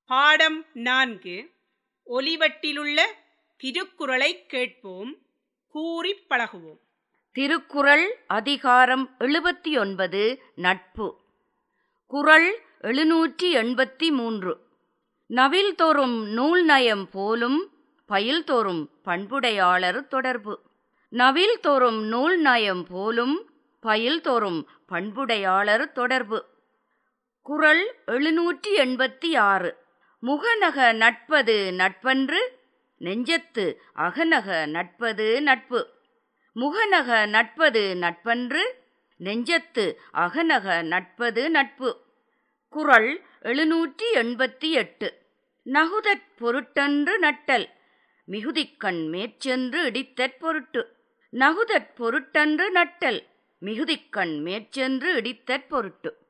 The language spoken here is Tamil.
பாடம் நான்கு ஒலிவட்டிலுள்ள திருக்குறளைக் கேட்போம் கூறிப் பழகுவோம் திருக்குறள் அதிகாரம் எழுபத்தி ஒன்பது நட்பு குறள் எழுநூற்றி எண்பத்தி மூன்று நவில் தோறும் நூல் நயம் போலும் பயில் தோறும் பண்புடையாளர் தொடர்பு நவில் தோறும் நூல் நயம் போலும் பயில் தோறும் பண்புடையாளர் தொடர்பு குறள் எழுநூற்றி எண்பத்தி ஆறு முகநக நட்பது நட்பன்று நெஞ்சத்து அகநக நட்பது நட்பு முகநக நட்பது நட்பன்று நெஞ்சத்து அகநக நட்பது நட்பு குறள் எழுநூற்றி எண்பத்தி எட்டு நகுதற் பொருட்டன்று நட்டல் மிகுதிக்கண் மேற்சென்று இடித்தற் பொருட்டு நகுதற் பொருட்டன்று நட்டல் மிகுதிக்கண் மேற்சென்று இடித்தற் பொருட்டு